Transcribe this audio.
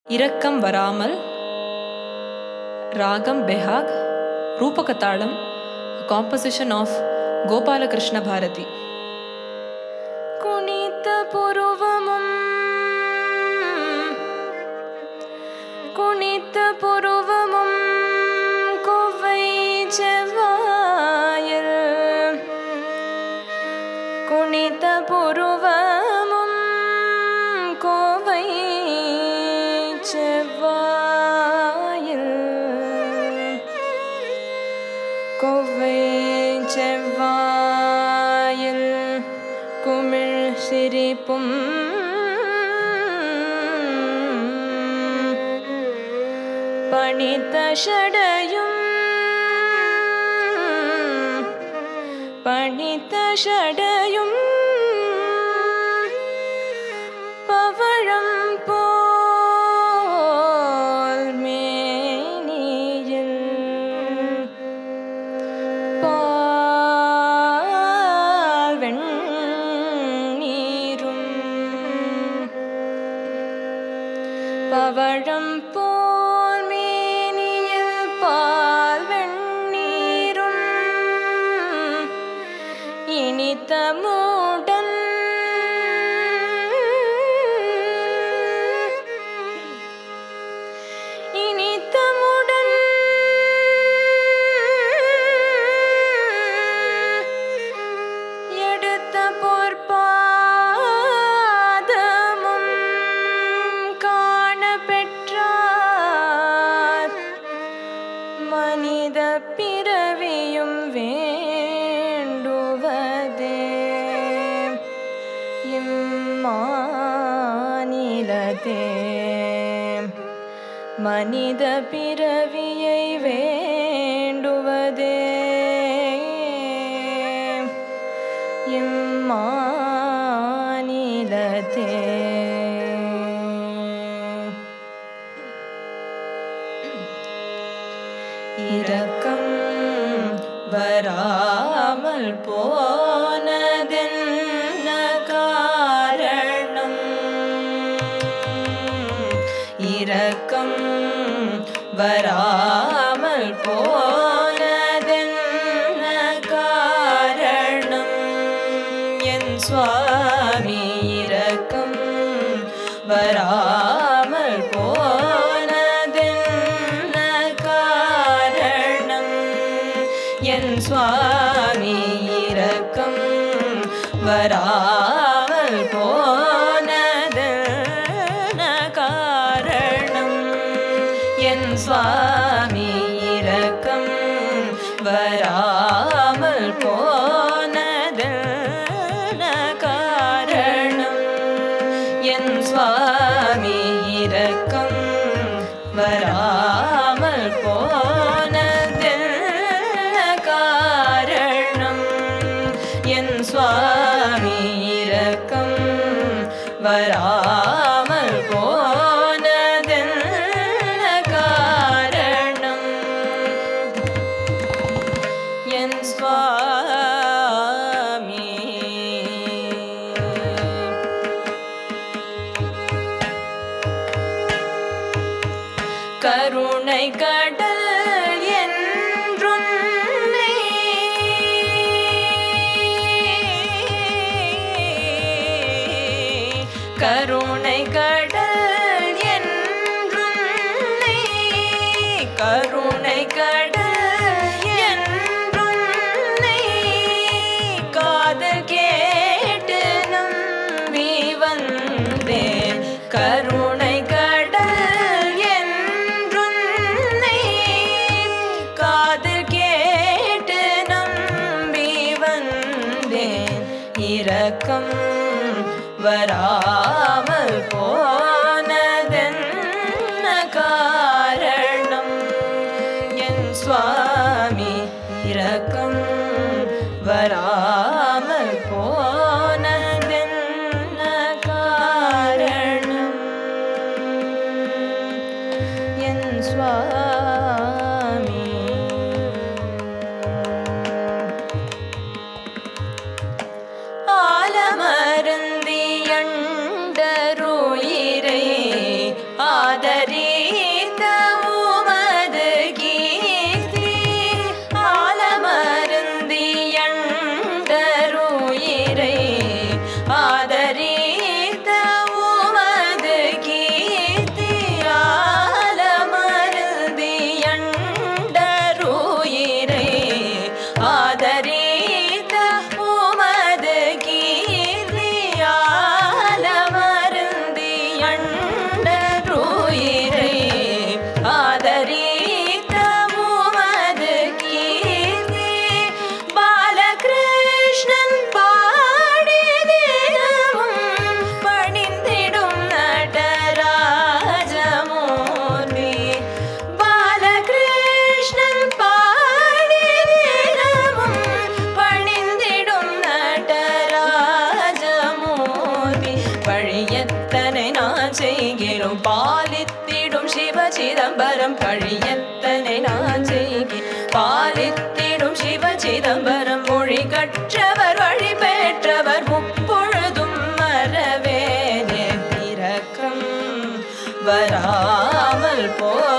இரக்கம் வராமல் ராகம் பெஹாக் ரூபகதாளம் காம்போசிஷன் ஆஃப் கோபாலகிருஷ்ண பாரதி குனித்த புருவமும் குனித்த புருவமும் கொவ்வை செவ்வாயில் குனித்த புருவமும் கோவை செவ்வாயில் கொவ்வை செவ்வாயில் குமிழ் சிரிப்பும் பணித்த ஷடையும் பணித்த ஷடையும் பவழம் போல் மேனியில் பால் வெண்ணீரும் பவழம் போல் மேனியில் பால் வெண்ணீரும் இனித்த மூடன் இனித்தமுடன் எடுத்த பொற்பாதமும் காண பெற்றார் மனித பிறவியும் வேண்டுவதே இம்மாநிலத்தே மனித பிறவியை வேண்டுவதே இம்மாநிலத்தே இரக்கம் வராமல் போனதென்ன காரணம் இரக்கம் வராமல் போனதென்ன காரணம் என் சுவாமி இரக்கம் வராமல் போனதென்ன காரணம் என் சுவாமி இரக்கம் வராமல் போனதென்ன காரணம் என் சுவாமி இரக்கம் வராமல் போனதென்ன காரணம் என் சுவாமி இரக்கம் வராமல் போனதென்ன காரணம் என் சுவாமி இரக்கம் வராமல் போனதென்ன காரணம் என் சுவாமி கருணை கடல் என்றும் கருணை கடல் என்றும் கருணை கடல் என்றும் காதல் கேட்டு நம்பி வந்தேன் கருணை கடல் என்றும் காதல் கேட்டு நம்பி வந்தேன் இரக்கம் வராமல் போனதென்ன காரணம் என் சுவாமி இரக்கம் வராமல் போனதென்ன காரணம் என் சுவாமி ஆலமருந்தியண்டருயிரை ஆதரித்த உமது கீர்த்தி ஆலமருந்தியண்டருயிரை ஆதரித்த உமது கீர்த்தி ஆலமருந்தியண்டருயிரை ஆதரித்த உமது கீர்த்தி ஆலமருந்தியண்டருயிரை ஆதரித்த உமது கீர்த்தி பாலகிருஷ்ணன் பாடி தினமும் பணிந்திடும் நடராஜமூர்த்தி பாலகிருஷ்ணன் பாடி தினமும் பணிந்திடும் நடராஜமூர்த்தி பழியத்தனை நான் செய்கிறோம் பாலித்திடும் சிவ சிதம்பரம் பழியத்தனை நான் செய்கிறேன் பாலித்திடும் சிவ சிதம்பரம் மொழி கற்றவர் வழி பெற்றவர் முப்பொழுதும் மறவேனே பிறக்கம் வராமல் போ